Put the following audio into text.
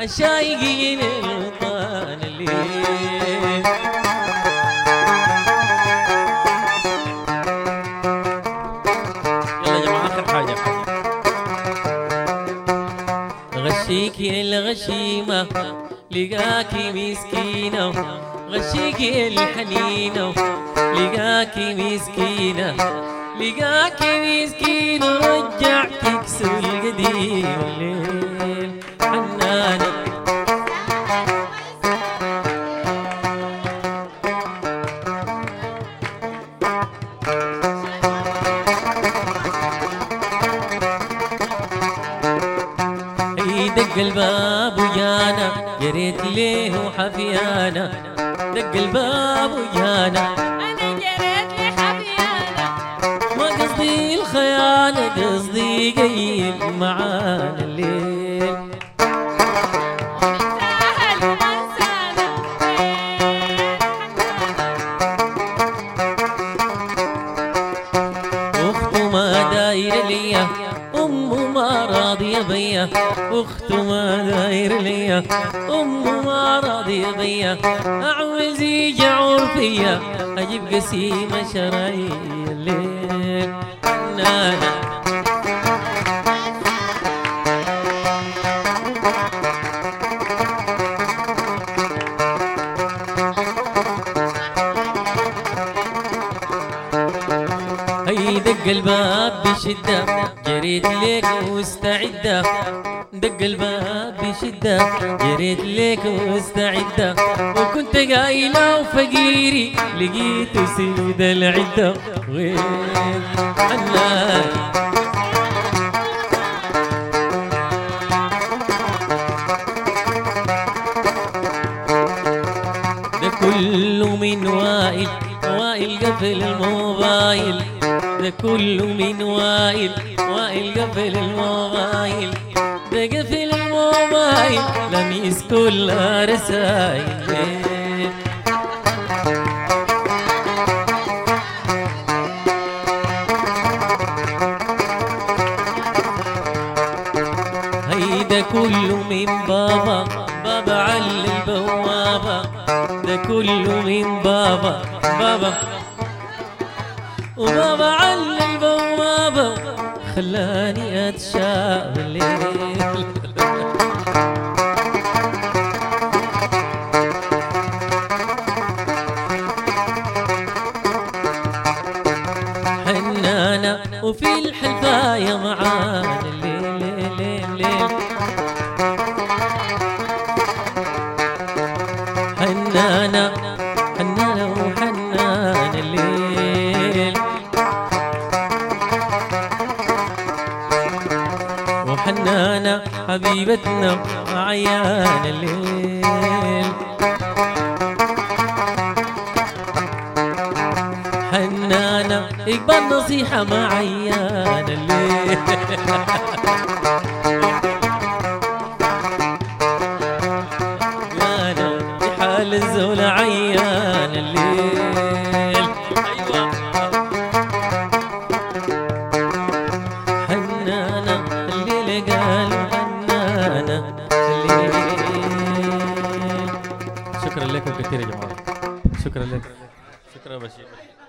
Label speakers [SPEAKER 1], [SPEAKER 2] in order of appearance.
[SPEAKER 1] عالشايقين الوطن الليل يلا يا جماعة آخر حاجة غشيكي الغشيمة لقاكي مسكينة غشيكي الحنينة لقاكي مسكينة لقاكي مسكينة رجعتك سوى القديم الليل حنانة اي دق الباب ويانا يا ريت ليه حفيانا دق الباب ويانا
[SPEAKER 2] أنا جريت لحفيانا
[SPEAKER 1] ما قصدي الخيانة قصدي قيل معانا الليل
[SPEAKER 2] سهل وانسانا
[SPEAKER 1] اخته ما داير ليا امه ما راضية بيا اخته ما داير ليا امه ما راضية بيا اعمل زي جعور فيا اجيب قسيمة شراي الليل حنانة هي دق الباب بشدة جريت ليك مستعدة دق الباب بشدة جريت ليك مستعدة وكنت قايلة وفقيري لقيت سيد العدة وين حنان ده كله من وائل وائل قفل الموبايل ده كله من وائل وائل قفل الموبايل ده قفل الموبايل لميس كلها رسايل هيدا كله من بابا بابا على البوابة ده كله من بابا بابا وبابا على البوابة خلاني أتشاء الليل حنانة وفي الحلفاية معانا الليل ليل ليل حنانة حنانة وحنانة الليل وحنانة حبيبتنا عيان الليل حنانة اقبل نصيحة مع عيان الليل انا في حال الزول عيان الليل ايوه حنانة الليل قالوا حنانة الليل شكرا لكم كثير يا جماعة شكرا لك شكرا بشير